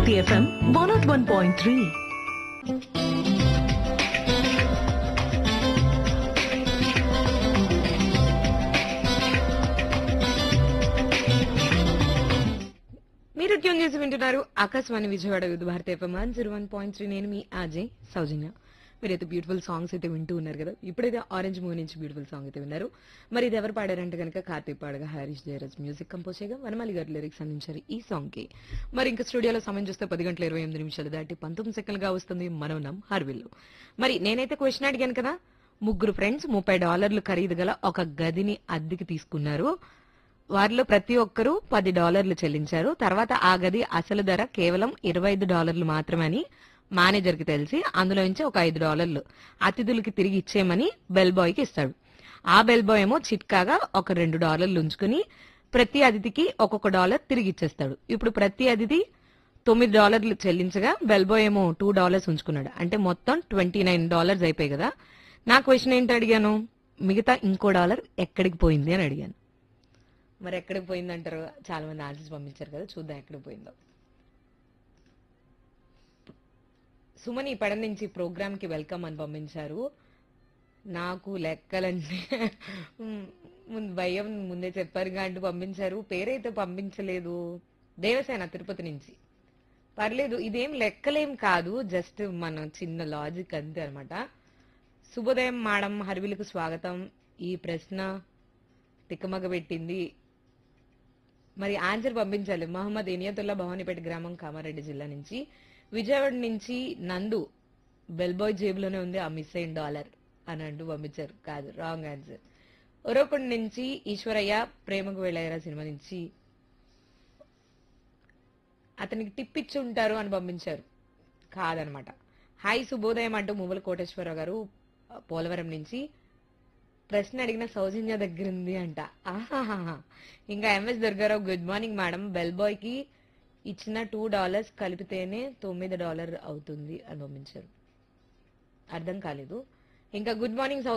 Hiti FM 101.3. మీరు tune చేసి వింటున్నారు Akashvani Vijayawada Vividh Bharati FM one zero one point three నేను మీ అజయ్ సౌజన్య మీరైతే బ్యూటిఫుల్ సాంగ్స్ అయితే వింటూ ఉన్నారు కదా ఇప్పుడైతే ఆరెంజ్ మూవీ నుంచి బ్యూటిఫుల్ సాంగ్ అయితే విన్నారు మరి ఇది ఎవరు పాడారంటే కనుక కార్తీక్ పాడగా హరీష్ జయరాజ్ మ్యూజిక్ కంపోజ్ చేయగా వనమాలి గారు లిరిక్స్ అందించారు ఈ సాంగ్ కి మరి ఇంకా స్టూడియోలో సమయం చూస్తే పది గంటల ఇరవై ఎనిమిది నిమిషాలు దాటి పంతొమ్మిది సెకండ్లుగా వస్తుంది మనం నమ్ హర్విల్లు మరి నేనైతే క్వశ్చన్ అడిగాను కదా ముగ్గురు ఫ్రెండ్స్ ముప్పై డాలర్లు ఖరీదు గల ఒక గదిని అద్దెకి తీసుకున్నారు వారిలో ప్రతి ఒక్కరూ పది డాలర్లు చెల్లించారు తర్వాత ఆ గది అసలు ధర కేవలం ఇరవై ఐదు డాలర్లు మాత్రమని మేనేజర్ కి తెలిసి అందులో నుంచి ఒక ఐదు డాలర్లు అతిథులకి తిరిగి ఇచ్చేయమని బెల్ బాయ్ కి ఇస్తాడు ఆ బెల్ బాయ్ ఏమో చిట్కాగా ఒక రెండు డాలర్లు ఉంచుకుని ప్రతి అతిథికి ఒక్కొక్క డాలర్ తిరిగి ఇచ్చేస్తాడు ఇప్పుడు ప్రతి అతిథి తొమ్మిది డాలర్లు చెల్లించగా బెల్ బాయ్ ఏమో టూ డాలర్స్ ఉంచుకున్నాడు అంటే మొత్తం ట్వంటీ నైన్ డాలర్స్ అయిపోయాయి కదా నా క్వశ్చన్ ఏంటి అడిగాను మిగతా ఇంకో డాలర్ ఎక్కడికి పోయింది అని అడిగాను మరి ఎక్కడికి పోయిందంటారు చాలా మంది ఆన్సర్స్ పంపించారు కదా చూద్దాం ఎక్కడికి పోయిందో సుమని పడ నుంచి ప్రోగ్రామ్ కి వెల్కమ్ అని పంపించారు నాకు లెక్కలంటే మ్, ముందు భయం ముందే చెప్పారు అంటూ పంపించారు పేరైతే పంపించలేదు దేవసేన తిరుపతి నుంచి పర్లేదు ఇదేం లెక్కలేం కాదు జస్ట్ మన చిన్న లాజిక్ అంతే అన్నమాట శుభోదయం మేడం హర్విలకు స్వాగతం ఈ ప్రశ్న తిక్కమగ పెట్టింది మరి ఆన్సర్ పంపించాలి మహమ్మద్ ఇనియతుల్లా భవానీపేట గ్రామం కామారెడ్డి జిల్లా నుంచి విజయవాడ నుంచి నందు బెల్బాయ్ జేబులోనే ఉంది ఆ మిస్ అయిన డాలర్ అని అంటూ పంపించారు కాదు రాంగ్ ఆన్సర్ ఒరొకటి నుంచి ఈశ్వరయ్య ప్రేమకు వెళ్ళారా సినిమా నుంచి అతనికి టిప్ ఇచ్చి ఉంటారు అని పంపించారు కాదనమాట హాయ్ శుభోదయం అంటూ మువ్వల కోటేశ్వరరావు గారు పోలవరం నుంచి ప్రశ్న అడిగిన సౌజన్య దగ్గర ఉంది అంట ఆహాహాహా. ఇంకా M S Durgarao good morning madam bell boy కి ఇచ్చిన టూ డాలర్స్ కలిపితేనే తొమ్మిది డాలర్ అవుతుంది అని పంపించారు అర్థం కాలేదు ఇంకా గుడ్ మార్నింగ్